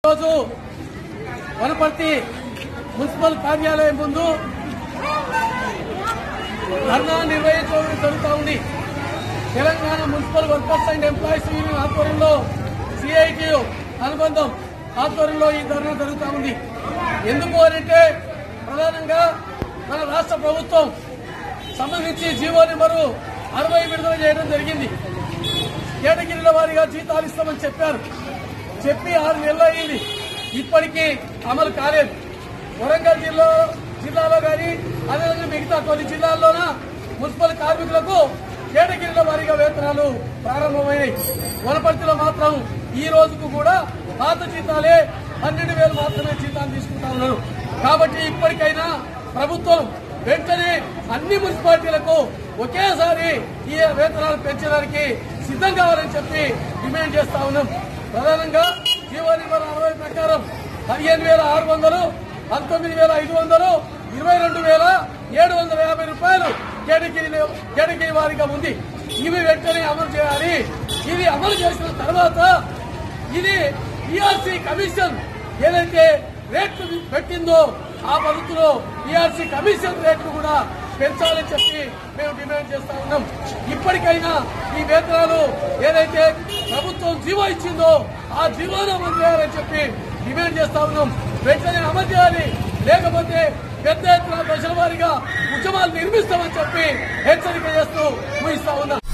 రోజు వనపర్తి మున్సిపల్ కార్యాలయం ముందు ధర్నా నిర్వహించడం జరుగుతూ ఉంది Telangana municipal workers and employees union ఆధ్వర్యంలో సిఐటి అనుబంధం ఆధ్వర్యంలో ఈ ధర్నా జరుగుతూ ఉంది ఎందుకు అనంటే ప్రధానంగా మన రాష్ట్ర ప్రభుత్వం సంబంధించి జీవో నెంబరు అరవై విడుదల చేయడం జరిగింది కేటగిరీల వారీగా జీతాలు ఇస్తామని చెప్పారు చెప్పి ఆరు నెలలు అయింది ఇప్పటికీ అమలు కాలేదు వరంగల్ జిల్లా జిల్లాలో కానీ అదేవిధంగా మిగతా కొన్ని జిల్లాల్లోన మున్సిపల్ కార్మికులకు కేటగిరీల వారీగా వేతనాలు ప్రారంభమైనాయి వనపర్తిలో మాత్రం ఈ రోజుకు కూడా పాత జీతాలే పన్నెండు వేలు మాత్రమే జీతాలు తీసుకుంటా ఉన్నారు కాబట్టి ఇప్పటికైనా ప్రభుత్వం వెంటనే అన్ని మున్సిపాలిటీలకు ఒకేసారి ఈ వేతనాలు పెంచడానికి సిద్ధం కావాలని చెప్పి డిమాండ్ చేస్తా ఉన్నాం ప్రధానంగా జీవో నెంబర్ అరవై ప్రకారం పదిహేను వేల ఆరు వందలు పంతొమ్మిది వేల ఐదు వందలు ఇరవై రెండు వేల ఏడు వందల యాభై రూపాయలు కేటగిరీ కేటగిరీ వారిగా ఉంది ఇవి వెంటనే అమలు చేయాలి ఇది అమలు చేసిన తర్వాత ఇది ఈఆర్సీ కమిషన్ ఏదైతే రేట్లు పెట్టిందో ఆ పద్ధతిలో ఈఆర్సీ కమిషన్ రేట్లు కూడా పెంచాలని చెప్పి మేము డిమాండ్ చేస్తా ఉన్నాం ఇప్పటికైనా ఈ వేతనాలు ఏదైతే ప్రభుత్వం జీవో ఇచ్చిందో ఆ జీవోను అమలు చేయాలని చెప్పి డిమాండ్ చేస్తా ఉన్నాం వెంటనే అమలు చేయాలి లేకపోతే పెద్ద ఎత్తున దశల వారీగా ఉద్యమాలు నిర్మిస్తామని చెప్పి హెచ్చరిక చేస్తూ ముగిస్తా ఉన్నాం